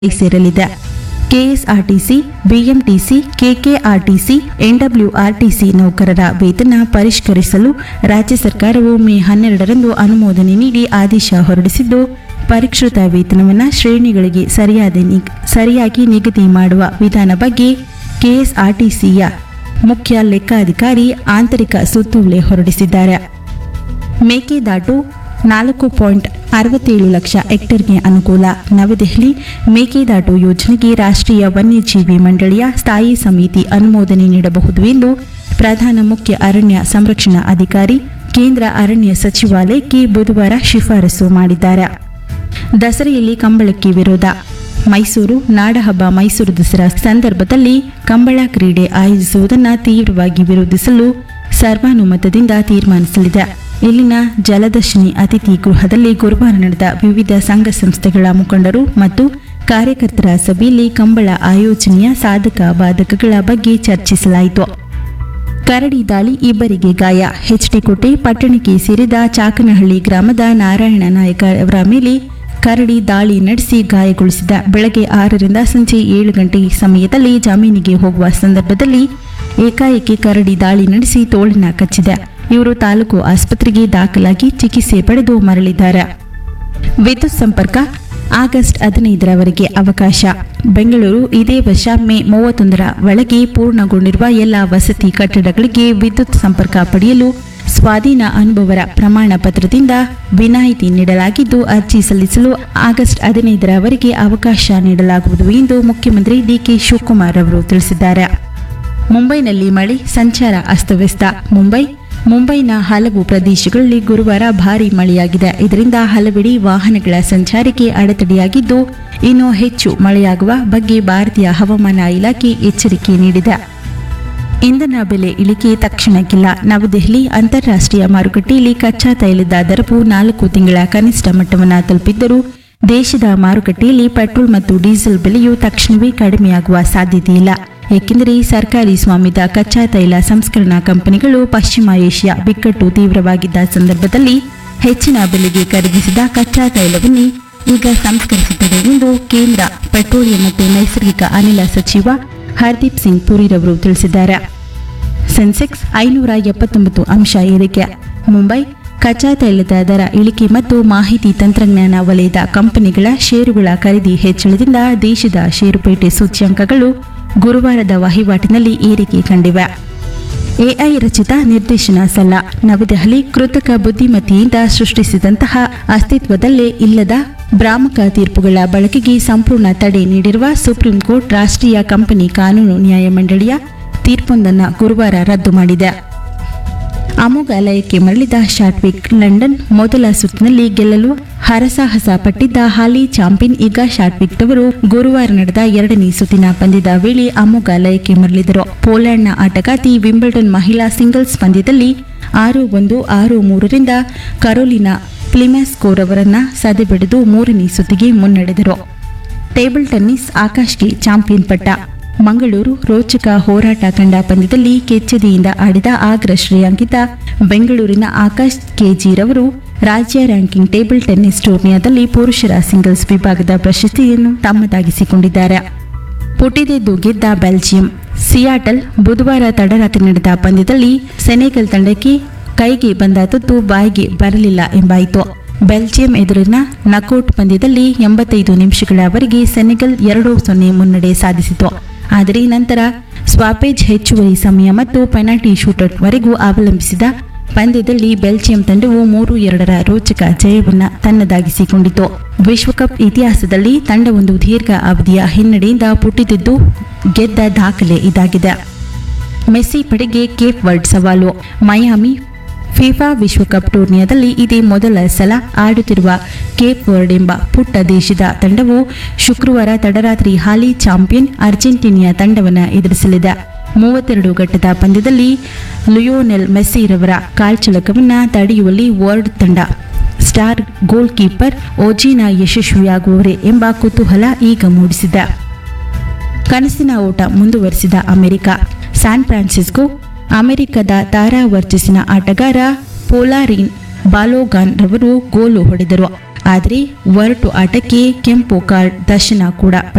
ಸೇರಲಿದೆ KSRTC BMTC KKRTC ಎನ್ಡಬ್ಲ್ಯೂಆರ್ಟಿಸಿ ನೌಕರರ ವೇತನ ಪರಿಷ್ಕರಿಸಲು ರಾಜ್ಯ ಸರ್ಕಾರವು ಮೇ ಹನ್ನೆರಡರಂದು ಅನುಮೋದನೆ ನೀಡಿ ಆದೇಶ ಹೊರಡಿಸಿದ್ದು ಪರಿಷ್ಕೃತ ವೇತನವನ್ನು ಶ್ರೇಣಿಗಳಿಗೆ ಸರಿಯಾದ ನಿಗ್- ಸರಿಯಾಗಿ ನಿಗದಿ ಮಾಡುವ ವಿಧಾನ ಬಗ್ಗೆ ಕೆಎಸ್ಆರ್ಟಿಸಿಯ ಮುಖ್ಯ ಲೆಕ್ಕಾಧಿಕಾರಿ ಆಂತರಿಕ ಸುತ್ತೋಲೆ ಹೊರಡಿಸಿದ್ದಾರೆ ಮೇಕೆದಾಟು ನಾಲ್ಕು ಪಾಯಿಂಟ್ ಅರವತ್ತೇಳು ಲಕ್ಷ ಹೆಕ್ಟೇರ್ಗೆ ಅನುಕೂಲ ನವದೆಹಲಿ ಮೇಕೆದಾಟು ಯೋಜನೆಗೆ ರಾಷ್ಟ್ರೀಯ ವನ್ಯಜೀವಿ ಮಂಡಳಿಯ ಸ್ಥಾಯಿ ಸಮಿತಿ ಅನುಮೋದನೆ ನೀಡಬಹುದು ಎಂದು ಪ್ರಧಾನ ಮುಖ್ಯ ಅರಣ್ಯ ಸಂರಕ್ಷಣಾ ಅಧಿಕಾರಿ ಕೇಂದ್ರ ಅರಣ್ಯ ಸಚಿವಾಲಯಕ್ಕೆ ಬುಧವಾರ ಶಿಫಾರಸು ಮಾಡಿದ್ದಾರೆ ದಸರೆಯಲ್ಲಿ ಕಂಬಳಕ್ಕೆ ವಿರೋಧ ಮೈಸೂರು ನಾಡಹಬ್ಬ ಮೈಸೂರು ದಸರಾ ಸಂದರ್ಭದಲ್ಲಿ ಕಂಬಳ ಕ್ರೀಡೆ ಆಯೋಜಿಸುವುದನ್ನು ತೀವ್ರವಾಗಿ ವಿರೋಧಿಸಲು ಸರ್ವಾನುಮತದಿಂದ ತೀರ್ಮಾನಿಸಲಿದೆ ಇಲ್ಲಿನ ಜಲದರ್ಶಿನಿ ಅತಿಥಿ ಗೃಹದಲ್ಲಿ ಗುರುವಾರ ನಡೆದ ವಿವಿಧ ಸಂಘ ಸಂಸ್ಥೆಗಳ ಮುಖಂಡರು ಮತ್ತು ಕಾರ್ಯಕರ್ತರ ಸಭೆಯಲ್ಲಿ ಕಂಬಳ ಆಯೋಜನೆಯ ಸಾಧಕ ಬಾಧಕಗಳ ಬಗ್ಗೆ ಚರ್ಚಿಸಲಾಯಿತು ಕರಡಿ ದಾಳಿ ಇಬ್ಬರಿಗೆ ಗಾಯ ಹೆಚ್ಡಿಕೋಟೆ ಪಟ್ಟಣಕ್ಕೆ ಸೇರಿದ ಚಾಕನಹಳ್ಳಿ ಗ್ರಾಮದ ನಾರಾಯಣ ನಾಯಕ ಅವರ ಮೇಲೆ ಕರಡಿ ದಾಳಿ ನಡೆಸಿ ಗಾಯಗೊಳಿಸಿದ ಬೆಳಗ್ಗೆ ಆರರಿಂದ ಸಂಜೆ ಏಳು ಗಂಟೆ ಸಮಯದಲ್ಲಿ ಜಮೀನಿಗೆ ಹೋಗುವ ಸಂದರ್ಭದಲ್ಲಿ ಏಕಾಏಕಿ ಕರಡಿ ದಾಳಿ ನಡೆಸಿ ತೋಳಿನ ಕಚ್ಚಿದೆ ಇವರು ತಾಲೂಕು ಆಸ್ಪತ್ರೆಗೆ ದಾಖಲಾಗಿ ಚಿಕಿತ್ಸೆ ಪಡೆದು ಮರಳಿದ್ದಾರೆ ವಿದ್ಯುತ್ ಸಂಪರ್ಕ ಆಗಸ್ಟ್ ಹದಿನೈದರವರೆಗೆ ಅವಕಾಶ ಬೆಂಗಳೂರು ಇದೇ ವರ್ಷ ಮೇ ಮೂವತ್ತೊಂದರ ಒಳಗೆ ಪೂರ್ಣಗೊಂಡಿರುವ ಎಲ್ಲ ವಸತಿ ಕಟ್ಟಡಗಳಿಗೆ ವಿದ್ಯುತ್ ಸಂಪರ್ಕ ಪಡೆಯಲು ಸ್ವಾಧೀನ ಅನುಭವರ ಪ್ರಮಾಣ ಪತ್ರದಿಂದ ವಿನಾಯಿತಿ ನೀಡಲಾಗಿದ್ದು ಅರ್ಜಿ ಸಲ್ಲಿಸಲು ಆಗಸ್ಟ್ ಹದಿನೈದರವರೆಗೆ ಅವಕಾಶ ನೀಡಲಾಗುವುದು ಎಂದು ಮುಖ್ಯಮಂತ್ರಿ ಡಿಕೆ ಶಿವಕುಮಾರ್ ಅವರು ತಿಳಿಸಿದ್ದಾರೆ ಮುಂಬೈನಲ್ಲಿ ಮಳೆ ಸಂಚಾರ ಅಸ್ತವ್ಯಸ್ತ ಮುಂಬೈ ಮುಂಬೈನ ಹಲವು ಪ್ರದೇಶಗಳಲ್ಲಿ ಗುರುವಾರ ಭಾರೀ ಮಳೆಯಾಗಿದೆ ಇದರಿಂದ ಹಲವೆಡೆ ವಾಹನಗಳ ಸಂಚಾರಕ್ಕೆ ಅಡೆತಡೆಯಾಗಿದ್ದು ಇನ್ನು ಹೆಚ್ಚು ಮಳೆಯಾಗುವ ಬಗ್ಗೆ ಭಾರತೀಯ ಹವಾಮಾನ ಇಲಾಖೆ ಎಚ್ಚರಿಕೆ ನೀಡಿದೆ ಇಂಧನ ಬೆಲೆ ಇಳಿಕೆ ತಕ್ಷಣಕ್ಕಿಲ್ಲ ನವದೆಹಲಿ ಅಂತಾರಾಷ್ಟ್ರೀಯ ಮಾರುಕಟ್ಟೆಯಲ್ಲಿ ಕಚ್ಚಾ ತೈಲದ ದರವು ನಾಲ್ಕು ತಿಂಗಳ ಕನಿಷ್ಠ ಮಟ್ಟವನ್ನು ತಲುಪಿದ್ದರೂ ದೇಶದ ಮಾರುಕಟ್ಟೆಯಲ್ಲಿ ಪೆಟ್ರೋಲ್ ಮತ್ತು ಡೀಸೆಲ್ ಬೆಲೆಯು ತಕ್ಷಣವೇ ಕಡಿಮೆಯಾಗುವ ಸಾಧ್ಯತೆಯಿಲ್ಲ ಏಕೆಂದರೆ ಸರ್ಕಾರಿ ಸ್ವಾಮ್ಯದ ಕಚ್ಚಾ ತೈಲ ಸಂಸ್ಕರಣಾ ಕಂಪನಿಗಳು ಪಶ್ಚಿಮ ಏಷ್ಯಾ ಬಿಕ್ಕಟ್ಟು ತೀವ್ರವಾಗಿದ್ದ ಸಂದರ್ಭದಲ್ಲಿ ಹೆಚ್ಚಿನ ಬೆಲೆಗೆ ಖರೀದಿಸಿದ ಕಚ್ಚಾ ತೈಲವನ್ನೇ ಈಗ ಸಂಸ್ಕರಿಸುತ್ತದೆ ಎಂದು ಕೇಂದ್ರ ಪೆಟ್ರೋಲಿಯಂ ಮತ್ತು ನೈಸರ್ಗಿಕ ಅನಿಲ ಸಚಿವ ಹರ್ದೀಪ್ ಸಿಂಗ್ ಪುರಿರವರು ತಿಳಿಸಿದ್ದಾರೆ ಸೆನ್ಸೆಕ್ಸ್ ಐನೂರ ಎಪ್ಪತ್ತೊಂಬತ್ತು ಅಂಶ ಏರಿಕೆ ಮುಂಬೈ ಕಚ್ಚಾ ತೈಲದ ದರ ಇಳಿಕೆ ಮತ್ತು ಮಾಹಿತಿ ತಂತ್ರಜ್ಞಾನ ವಲಯದ ಕಂಪನಿಗಳ ಷೇರುಗಳ ಖರೀದಿ ಹೆಚ್ಚಳದಿಂದ ದೇಶದ ಷೇರುಪೇಟೆ ಸೂಚ್ಯಂಕಗಳು ಗುರುವಾರದ ವಹಿವಾಟಿನಲ್ಲಿ ಏರಿಕೆ ಕಂಡಿವೆ ಎಐ ರಚಿತ ನಿರ್ದೇಶನ ಸಲ್ಲ ನವದೆಹಲಿ ಕೃತಕ ಬುದ್ಧಿಮತ್ತೆಯಿಂದ ಸೃಷ್ಟಿಸಿದಂತಹ ಅಸ್ತಿತ್ವದಲ್ಲೇ ಇಲ್ಲದ ಭ್ರಾಮಕ ತೀರ್ಪುಗಳ ಬಳಕೆಗೆ ಸಂಪೂರ್ಣ ತಡೆ ನೀಡಿರುವ ಸುಪ್ರೀಂ ಕೋರ್ಟ್ ರಾಷ್ಟ್ರೀಯ ಕಂಪನಿ ಕಾನೂನು ನ್ಯಾಯಮಂಡಳಿಯ ತೀರ್ಪೊಂದನ್ನು ಗುರುವಾರ ರದ್ದು ಮಾಡಿದೆ ಅಮೋಘ ಲಯಕ್ಕೆ ಮರಳಿದ ಶಾಟ್ವಿಕ್ ಲಂಡನ್ ಮೊದಲ ಸುತ್ತಿನಲ್ಲಿ ಗೆಲ್ಲಲು ಹರಸಾಹಸ ಪಟ್ಟಿದ್ದ ಹಾಲಿ ಚಾಂಪಿಯನ್ ಈಗ ಶಾಟ್ವಿಕ್ ಅವರು ಗುರುವಾರ ನಡೆದ ಎರಡನೇ ಸುತ್ತಿನ ಪಂದ್ಯದ ವೇಳೆ ಅಮೋಘ ಲಯಕ್ಕೆ ಮರಳಿದರು ಪೋಲೆಂಡ್ನ ಆಟಗಾರ್ತಿ ವಿಂಬಲ್ಡನ್ ಮಹಿಳಾ ಸಿಂಗಲ್ಸ್ ಪಂದ್ಯದಲ್ಲಿ ಆರು ಒಂದು ಆರು ಮೂರರಿಂದ ಕರೋಲಿನಾ ಪ್ಲಿಮ್ಯಾಸ್ಕೋರ್ ಅವರನ್ನ ಸದೆಬಡಿದು ಮೂರನೇ ಸುತ್ತಿಗೆ ಮುನ್ನಡೆದರು ಟೇಬಲ್ ಟೆನ್ನಿಸ್ ಆಕಾಶ್ಗೆ ಚಾಂಪಿಯನ್ ಪಟ್ಟ ಮಂಗಳೂರು ರೋಚಕ ಹೋರಾಟ ಕಂಡ ಪಂದ್ಯದಲ್ಲಿ ಕೆಚ್ಚೆದೆಯಿಂದ ಆಡಿದ ಆಗ್ರ ಶ್ರೇಯಾಂಕಿತ ಬೆಂಗಳೂರಿನ ಆಕಾಶ್ ಕೆಜಿರವರು ರಾಜ್ಯ ರ್ಯಾಂಕಿಂಗ್ ಟೇಬಲ್ ಟೆನ್ನಿಸ್ ಟೂರ್ನಿಯಾದಲ್ಲಿ ಪುರುಷರ ಸಿಂಗಲ್ಸ್ ವಿಭಾಗದ ಪ್ರಶಸ್ತಿಯನ್ನು ತಮ್ಮದಾಗಿಸಿಕೊಂಡಿದ್ದಾರೆ ಪುಟಿದೆದ್ದು ಗೆದ್ದ ಬೆಲ್ಜಿಯಂ ಸಿಯಾಟಲ್ ಬುಧವಾರ ತಡರಾತ್ರಿ ನಡೆದ ಪಂದ್ಯದಲ್ಲಿ ಸೆನೆಗಲ್ ತಂಡಕ್ಕೆ ಕೈಗೆ ಬಂದ ತುತ್ತು ಬಾಯಿಗೆ ಬರಲಿಲ್ಲ ಎಂಬಾಯಿತು ಬೆಲ್ಜಿಯಂ ಎದುರಿನ ನಕೌಟ್ ಪಂದ್ಯದಲ್ಲಿ ಎಂಬತ್ತೈದು ನಿಮಿಷಗಳವರೆಗೆ ಸೆನೆಗಲ್ ಎರಡು ಸೊನ್ನೆ ಮುನ್ನಡೆ ಸಾಧಿಸಿತು ಆದರೆ ನಂತರ ಸ್ವಾಪೇಜ್ ಹೆಚ್ಚುವರಿ ಸಮಯ ಮತ್ತು ಪೆನಾಲ್ಟಿ ಶೂಟೌಟ್ವರೆಗೂ ಅವಲಂಬಿಸಿದ ಪಂದ್ಯದಲ್ಲಿ ಬೆಲ್ಜಿಯಂ ತಂಡವು ಮೂರು ಎರಡರ ರೋಚಕ ಜಯವನ್ನು ತನ್ನದಾಗಿಸಿಕೊಂಡಿತು ವಿಶ್ವಕಪ್ ಇತಿಹಾಸದಲ್ಲಿ ತಂಡವೊಂದು ದೀರ್ಘ ಅವಧಿಯ ಹಿನ್ನಡೆಯಿಂದ ಪುಟಿದಿದ್ದು ಗೆದ್ದ ದಾಖಲೆ ಇದಾಗಿದೆ ಮೆಸ್ಸಿ ಪಡೆಗೆ ಕೇಪ್ ವರ್ಡ್ ಸವಾಲು ಮಯಾಮಿ ಫಿಫಾ ವಿಶ್ವಕಪ್ ಟೂರ್ನಿಯಾದಲ್ಲಿ ಇದೇ ಮೊದಲ ಸಲ ಆಡುತ್ತಿರುವ ಕೇಪ್ ವರ್ಡ್ ಎಂಬ ಪುಟ್ಟ ದೇಶದ ತಂಡವು ಶುಕ್ರವಾರ ತಡರಾತ್ರಿ ಹಾಲಿ ಚಾಂಪಿಯನ್ ಅರ್ಜೆಂಟೀನಿಯಾ ತಂಡವನ್ನು ಎದುರಿಸಲಿದೆ ಮೂವತ್ತೆರಡು ಘಟ್ಟದ ಪಂದ್ಯದಲ್ಲಿ ಲಿಯೋನೆಲ್ ಮೆಸ್ಸಿರವರ ಕಾಲ್ಚಳಕವನ್ನು ತಡೆಯುವಲ್ಲಿ ವರ್ಡ್ ತಂಡ ಸ್ಟಾರ್ ಗೋಲ್ ಕೀಪರ್ ಓಜಿನಾ ಯಶಸ್ವಿಯಾಗುವವರೇ ಎಂಬ ಕುತೂಹಲ ಈಗ ಮೂಡಿಸಿದೆ ಕನಸಿನ ಓಟ ಮುಂದುವರಿಸಿದ ಅಮೆರಿಕ ಸ್ಯಾನ್ ಫ್ರಾನ್ಸಿಸ್ಕೋ ಅಮೆರಿಕದ ತಾರಾ ವರ್ಚಸ್ಸಿನ ಆಟಗಾರ ಪೋಲಾರಿನ್ ಬಾಲೋಗಾನ್ ರವರು ಗೋಲು ಹೊಡೆದರು ಆದರೆ ಒರಟು ಆಟಕ್ಕೆ ಕೆಂಪು ಕಾರ್ಡ್ ದರ್ಶನ ಕೂಡ